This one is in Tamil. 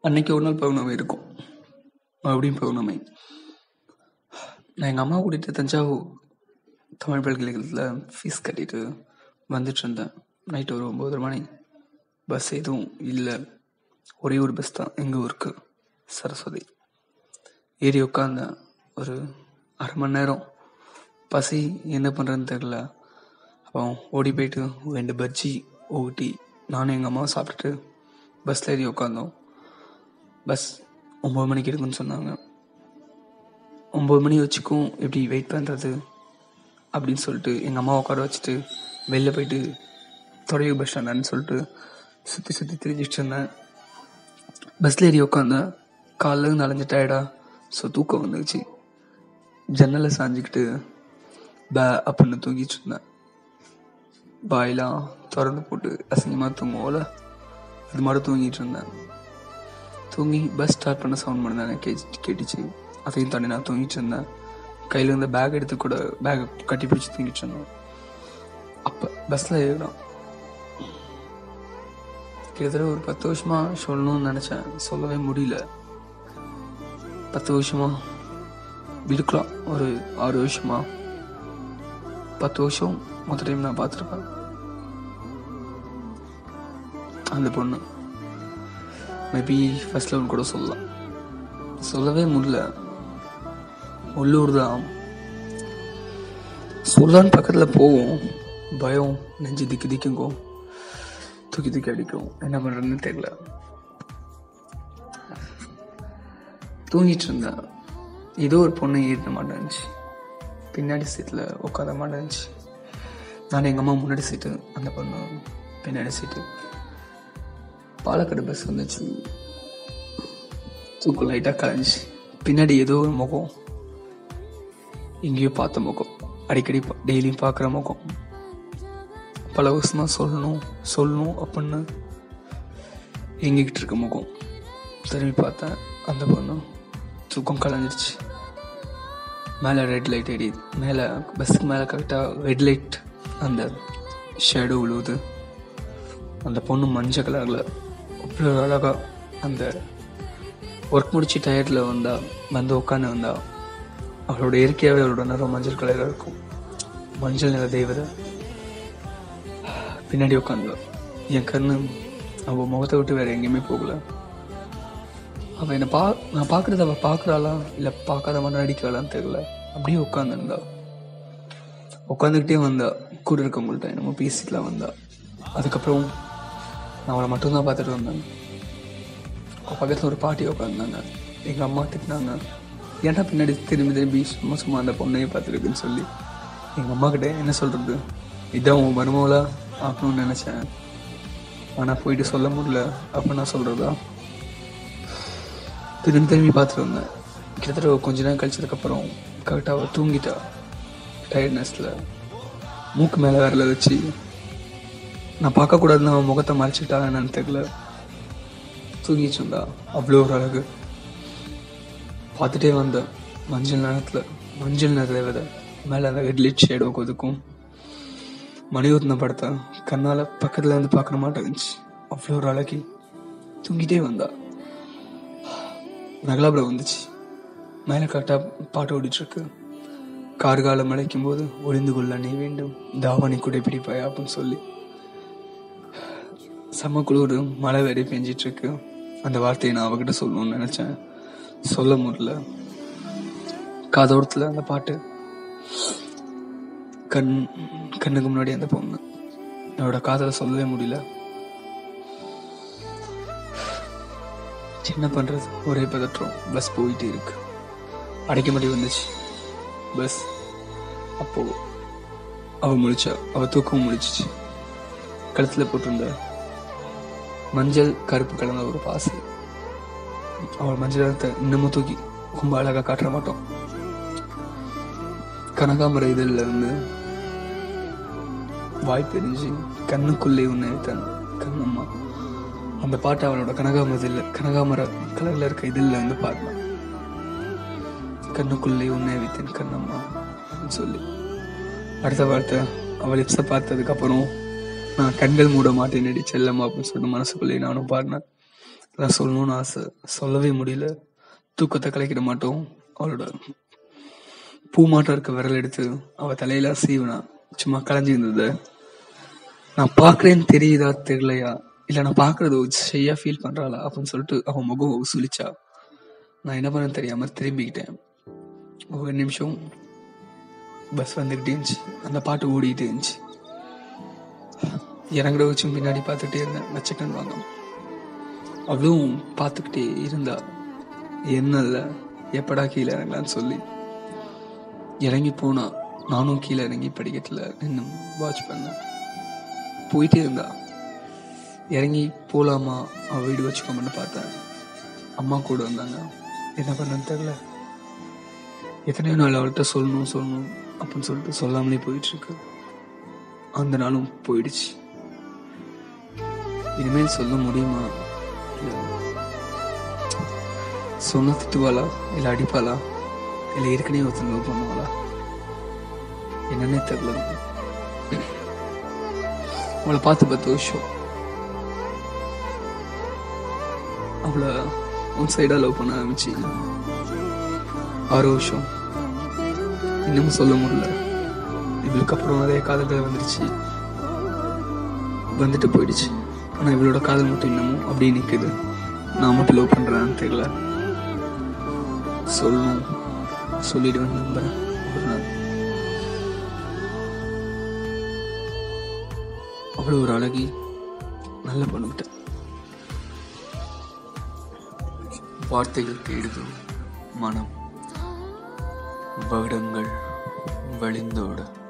அன்னைக்கு ஒரு நாள் பௌர்ணமி இருக்கும் மறுபடியும் பௌர்ணமி நான் எங்கள் அம்மா கூட்டிகிட்டு தஞ்சாவூர் தமிழ் பல்கலைக்கழகத்தில் ஃபீஸ் கட்டிட்டு வந்துட்டு இருந்தேன் நைட்டு ஒரு ஒம்பது மணி பஸ் எதுவும் இல்லை ஒரே ஒரு பஸ் தான் எங்கள் ஊருக்கு சரஸ்வதி ஏறி உட்காந்தேன் ஒரு அரை மணி நேரம் பசி என்ன பண்ணுறதுன்னு தெரில அப்போ ஓடி போயிட்டு ரெண்டு பஜ்ஜி ஊட்டி நானும் எங்கள் அம்மாவும் சாப்பிட்டுட்டு பஸ்ஸில் ஏறி உட்காந்தோம் பஸ் ஒம்பது மணிக்கு இருக்குன்னு சொன்னாங்க ஒம்பது மணி வச்சுக்கும் எப்படி வெயிட் பண்ணுறது அப்படின்னு சொல்லிட்டு எங்கள் அம்மா உட்கார வச்சுட்டு வெளில போயிட்டு தொலைவு பஸ் ஸ்டாண்டான்னு சொல்லிட்டு சுற்றி சுற்றி திரிஞ்சிட்டு இருந்தேன் பஸ்ஸில் ஏறி உட்காந்தேன் காலைல இருந்து அலைஞ்ச டயர்டா ஸோ தூக்கம் வந்துச்சு ஜன்னலை சாஞ்சிக்கிட்டு பே அப்படின்னு தூங்கிட்டு இருந்தேன் பாயெல்லாம் திறந்து போட்டு அசிங்கமாக தூங்குவோல அது மாதிரி தூங்கிட்டு இருந்தேன் தூங்கி பஸ் ஸ்டார்ட் பண்ண சவுண்ட் மட்டும் தான் எனக்கு கேட்டு கேட்டுச்சு அதையும் தாண்டி நான் தூங்கிட்டு இருந்தேன் கையில் இருந்த பேக் எடுத்து கூட பேக் கட்டி பிடிச்சி தூங்கிட்டு இருந்தேன் அப்போ பஸ்ஸில் ஏறினோம் கிட்டத்தட்ட ஒரு பத்து வருஷமா சொல்லணும்னு நினச்சேன் சொல்லவே முடியல பத்து வருஷமா இருக்கலாம் ஒரு ஆறு வருஷமா பத்து வருஷம் மொத்த டைம் நான் பார்த்துருப்பேன் அந்த பொண்ணு மேபி ஃபர்ஸ்ட் லெவல் கூட சொல்லலாம் சொல்லவே முடியல உள்ளூர் தான் சொல்லலான்னு பக்கத்தில் போவோம் பயம் நெஞ்சு திக்கு திக்குங்கும் தூக்கி தூக்கி அடிக்கும் என்ன பண்ணுறதுன்னு தெரியல தூங்கிட்டு இருந்தேன் ஏதோ ஒரு பொண்ணு ஏறின மாட்டேன்ச்சு பின்னாடி சீட்டில் உட்கார மாட்டேன்ச்சு நான் எங்கள் அம்மா முன்னாடி சீட்டு அந்த பொண்ணு பின்னாடி சீட்டு பாலக்காடு பஸ் வந்துச்சு தூக்கம் லைட்டாக கலைஞ்சி பின்னாடி ஏதோ ஒரு முகம் எங்கேயோ பார்த்த முகம் அடிக்கடி டெய்லியும் பார்க்குற முகம் பல வருஷமாக சொல்லணும் சொல்லணும் அப்படின்னு எங்கிக்கிட்டு இருக்க முகம் திரும்பி பார்த்தேன் அந்த பொண்ணு தூக்கம் கலைஞ்சிருச்சு மேலே ரெட் லைட் எரியுது மேலே பஸ்ஸுக்கு மேலே கரெக்டாக ரெட் லைட் அந்த ஷேடோ விழுவுது அந்த பொண்ணு மஞ்சள் கலரில் அவ்வளோ அழகாக அந்த ஒர்க் முடிச்சு டயர்டில் வந்தா வந்து உட்காந்து வந்தா அவளோட இயற்கையாகவே அவளோட நிறம் மஞ்சள் கலரில் இருக்கும் மஞ்சள் நிற தெய்வதை பின்னாடி உட்காந்து என் கண்ணு அவள் முகத்தை விட்டு வேற எங்கேயுமே போகல அவள் என்னை பா நான் பார்க்குறத அவள் பார்க்குறாளா இல்லை பார்க்காத மாதிரி நடிக்கிறாளான்னு தெரியல அப்படியே உட்காந்துருந்தா உட்காந்துக்கிட்டே வந்தா கூட இருக்கவங்கள்ட்ட என்னமோ பேசிக்கலாம் வந்தா அதுக்கப்புறம் நான் அவளை மட்டும்தான் பார்த்துட்டு வந்தேன் அவள் பக்கத்தில் ஒரு பாட்டி உட்காந்தாங்க எங்கள் அம்மா திட்டினாங்க ஏன்டா பின்னாடி திரும்பி திரும்பி சும்மா சும்மா அந்த பொண்ணையே பார்த்துருக்குன்னு சொல்லி எங்கள் அம்மா கிட்ட என்ன சொல்கிறது இதான் உன் மருமவளா ஆக்கணும்னு நினச்சேன் ஆனால் போயிட்டு சொல்ல முடியல அப்போ நான் சொல்கிறதா திரும்பி திரும்பி பார்த்துட்டு வந்தேன் கிட்டத்தட்ட ஒரு கொஞ்ச நேரம் கழிச்சதுக்கப்புறம் கரெக்டாக அவள் தூங்கிட்டா டயர்ட்னஸில் மூக்கு மேலே விரல வச்சு நான் பார்க்கக்கூடாதுன்னு அவன் முகத்தை மறைச்சிட்டா என்னன்னு தெரியல தூங்கிட்டு இருந்தா அவ்வளோ ஒரு அழகு பார்த்துட்டே வந்தேன் மஞ்சள் நேரத்தில் மஞ்சள் நேரத்தில் வித மேலே அந்த ரெட்லைட் ஷேடோ கொதுக்கும் மணிவர்த்தன படத்தை கண்ணால் பக்கத்தில் இருந்து பார்க்குற மாட்டேன் இருந்துச்சு அவ்வளோ ஒரு அழகி தூங்கிட்டே வந்தா நகலாபுரம் வந்துச்சு மேலே கரெக்டாக பாட்டு ஓடிட்டுருக்கு கார்காலம் மலைக்கும் போது ஒளிந்து கொள்ள நீ வேண்டும் தாவணி குடை பிடிப்பாய் அப்படின்னு சொல்லி செம்ம குளிர் மழை வேற பெஞ்சிட்டு இருக்கு அந்த வார்த்தையை நான் அவகிட்ட சொல்லணும்னு நினைச்சேன் சொல்ல முடியல காதோரத்தில் அந்த பாட்டு கண் கண்ணுக்கு முன்னாடி அந்த பொண்ணு என்னோட காதலை சொல்லவே முடியல என்ன பண்றது ஒரே பதற்றம் பஸ் போயிட்டே இருக்கு அடைக்க முடியும் வந்துச்சு பஸ் அப்போ அவ முழிச்சா அவ தூக்கம் முழிச்சிச்சு கழுத்துல போட்டிருந்த மஞ்சள் கருப்பு கலந்த ஒரு பாசு அவள் மஞ்சள் நிறத்தை இன்னமும் தூக்கி ரொம்ப அழகா காட்ட மாட்டோம் கனகாமர இதழில் இருந்து வாய்ப்பு எரிஞ்சு கண்ணுக்குள்ளே உன்னை வைத்தான் கண்ணம்மா அந்த பாட்டு அவளோட கனகாமரத்தில் கனகாமர கலர்ல இருக்க இதில் வந்து பாடினான் கண்ணுக்குள்ளே உன்னை வைத்தேன் கண்ணம்மா அப்படின்னு சொல்லி அடுத்த வார்த்தை அவள் லிப்ஸை பார்த்ததுக்கு அப்புறம் நான் கண்கள் மூட மாட்டேன் செல்லம்மா அப்படின்னு சொல்லிட்டு மனசுக்குள்ளே நானும் பாடினேன் எல்லாம் சொல்லணும்னு ஆசை சொல்லவே முடியல தூக்கத்தை கலைக்கிட மாட்டோம் அவளோட பூமாட்டம் இருக்க விரல் எடுத்து அவ தலையில சீவனா சும்மா கலைஞ்சி இருந்தது நான் பாக்குறேன்னு தெரியுதா தெரியலையா இல்ல நான் பாக்குறது செய்யா ஃபீல் பண்றாளா அப்படின்னு சொல்லிட்டு அவன் முகம் சுழிச்சா நான் என்ன பண்ண தெரியாம திரும்பிக்கிட்டேன் ஒரு நிமிஷம் பஸ் வந்துகிட்டே இருந்துச்சு அந்த பாட்டு ஓடிக்கிட்டே இருந்துச்சு இறங்குற வச்சும் பின்னாடி பார்த்துட்டே இருந்தேன் வச்சுக்கன் வாங்க அவளும் பார்த்துக்கிட்டே இருந்தா என்னல்ல எப்படா கீழே இறங்கலான்னு சொல்லி இறங்கி போனா நானும் கீழே இறங்கி படிக்கட்டில் நின்று வாட்ச் பண்ணேன் போயிட்டே இருந்தா இறங்கி போலாமா அவ வீடு வச்சுக்கோமன்னு பார்த்தேன் அம்மா கூட வந்தாங்க என்ன பண்ணன்னு தெரியல எத்தனையோ நாள் அவள்கிட்ட சொல்லணும் சொல்லணும் அப்படின்னு சொல்லிட்டு சொல்லாமலே போயிட்டு இருக்கு அந்த நாளும் போயிடுச்சு இனிமேல் சொல்ல முடியுமா இல்ல சொன்ன திட்டுவாளா இல்ல அடிப்பாளா இல்ல ஏற்கனவே ஒருத்தங்க love பண்ணுவாளா என்னன்னே தெரியல அவளை பார்த்து பத்து வருஷம் அவளை உன் சைடா லவ் பண்ண ஆரம்பிச்சு ஆறு வருஷம் இன்னமும் சொல்ல முடியல இவளுக்கு அப்புறம் அதே காதல்கள் வந்துருச்சு வந்துட்டு போயிடுச்சு ஆனா இவளோட காதல் மட்டும் இன்னமும் அப்படியே நிக்குது நான் மட்டும் லவ் பண்றேன்னு தெரியல சொல்லணும் சொல்லிடுவேன் நம்புறேன் ஒரு நாள் அவ்வளோ ஒரு அழகி நல்ல பொண்ணுகிட்ட வார்த்தைகள் தேடுதும் மனம் வருடங்கள் வழிந்தோட